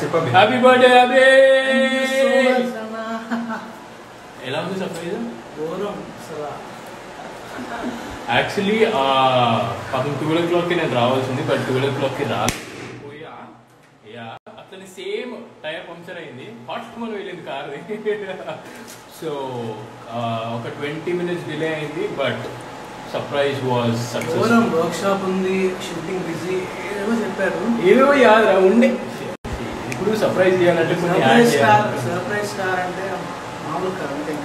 చెప్పండి happy birthday అబే So much, అన్న. ఎలా ఉంది సర్ప్రైజ్ ఘోరం అసలు యాక్చువల్లీ పాపం ట్వెల్వ్ ఓ క్లాక్కి నేను రావాల్సింది బట్ ట్వెల్వ్ ఓ క్లాక్కి రాకపోయా యా అట్లనే సేమ్ టైర్ పంక్చర్ అయింది హాట్ మనం వెళ్ళింది కార్ సో ఒక ట్వంటీ మినిట్స్ డిలే అయింది బట్ సర్ప్రైజ్ వాజ్ సక్సెస్ ఘోరం వర్క్ షాప్ ఉంది షూటింగ్ బిజీ ఏమో చెప్పారు ఏవేవో యాద ఉండే ఇప్పుడు సర్ప్రైజ్ చేయాలంటే కొన్ని యాడ్ సర్ప్రైజ్ స్టార్ చేయాలి సర్ప్రైజ్ స్టార్ అంటే మామూలు కాదు అంటే